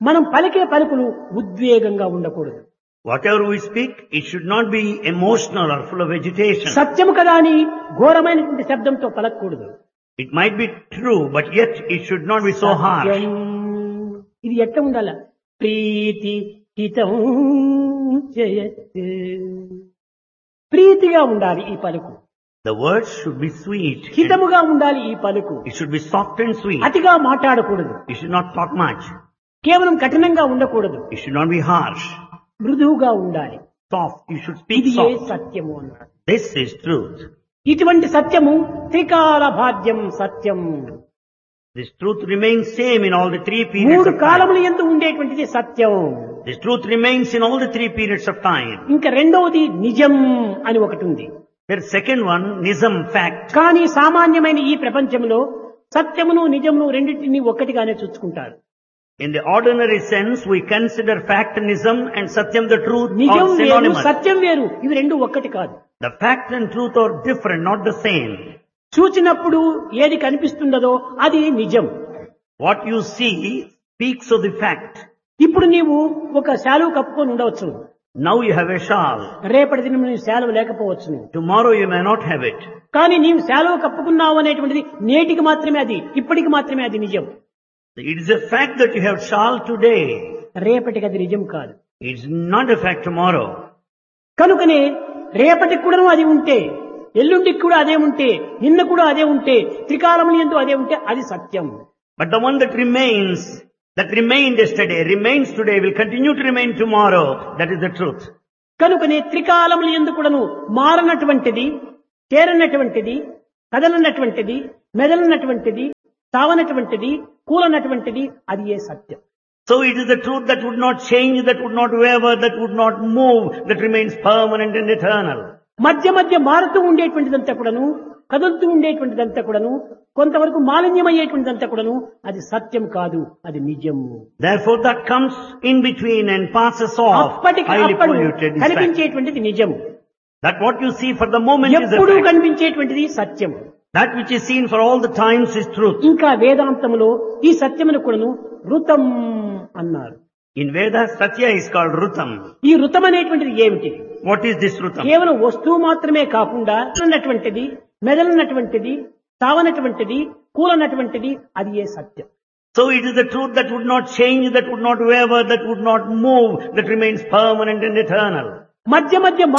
మనం పలికే పలుకులు ఉద్వేగంగా ఉండకూడదు Whatever we speak, it should not be emotional or full of agitation. సత్యము కదా అని ఘోరమైనటువంటి శబ్దంతో పలకూడదు It might be true, but yet it should not be so harsh. సత్యం. ఇది ఎట్లా ఉండాల ప్రీతి హితం జయత్ ప్రీతిగా ఉండాలి ఈ పలుకు The words should be sweet. హితముగా ఉండాలి ఈ పలుకు It should be soft and sweet. అతిగా మాట్లాడకూడదు You should not talk much. కేవలం కఠినంగా ఉండకూడదు You should not be harsh. మృదువుగా ఉండాలి Soft. You should speak ఇది ఏ soft. సత్యము అన్నాడు This is truth. ఇటువంటి సత్యము త్రికాల భాద్యం సత్యం This truth remains same in all the three periods మూడు of time. కాలముల ఎందు ఉండేటువంటిది సత్యం This truth remains in all the three periods of time. ఇంకా రెండవది నిజం అని ఒకటి ఉంది There's second one, Nizam fact. కానీ సామాన్యమైన ఈ ప్రపంచంలో సత్యమును నిజమును రెండింటిని ఒక్కటిగానే చూసుకుంటారు In the ordinary sense, we consider fact Nizam and Satyam the truth నిజం are వేరు synonymous. సత్యం వేరు ఇవి రెండు ఒక్కటి కాదు The fact and truth are different, not the same. చూచినప్పుడు ఏది కనిపిస్తున్నదో అది నిజం What you see speaks of the fact. ఇప్పుడు నీవు ఒక శాలువు కప్పుకొని ఉండవచ్చు Now you have a shawl. రేపటి దినం నీవు శాలువ లేకపోవచ్చును Tomorrow you may not have it. కానీ నీవు శాలువ కప్పుకున్నావు అనేటువంటిది నేటికి మాత్రమే అది ఇప్పటికి మాత్రమే అది నిజం It is a fact that you have shawl today. రేపటికి అది నిజం కాదు It's not a fact tomorrow. కనుకనే రేపటికి కూడా అది ఉంటే ఎల్లుండికి కూడా అదే ఉంటే నిన్న కూడా అదే ఉంటే త్రికాలములు ఎందు అదే ఉంటే అది సత్యం But the one that remains, that remained yesterday, remains today, will continue to remain tomorrow. That is the truth. కనుకనే త్రికాలములు ఎందు కూడాను మారనటువంటిది చేరనటువంటిది కదలనటువంటిది మెదలనటువంటిది తావనటువంటిది కూలనటువంటిది అది ఏ సత్యం So it is the truth that would not change, that would not waver, that would not move, that remains permanent and eternal. మధ్య మధ్య మారుతూ ఉండేటువంటిదంతా కూడాను కదులుతూ ఉండేటువంటిదంతా కూడాను కొంతవరకు మాలిన్యమయ్యేటువంటిదంతా కూడాను అది సత్యం కాదు అది నిజము Therefore that comes in between and passes off, అప్పటికి highly అప్పుడు polluted is fact. కనిపించేటువంటిది నిజము That what you see for the moment is a ఎప్పుడూ fact. కనిపించేటువంటిది Satyam That which is seen for all the times is truth. ఇంకా వేదాంతములో ఈ సత్యమును కూడాను ఋతం అన్నారు In Vedas, Satya is called Rutam. ఈ ఋతం అనేటువంటిది ఏమిటి What is this Rutam? కేవలం వస్తువు మాత్రమే కాకుండా ఉన్నటువంటిది మెదలనటువంటిది తావనటువంటిది కూలనటువంటిది అది ఏ సత్యం So it is the truth that would not change, that would not waver, that would not move, that remains permanent and eternal. మధ్య మధ్య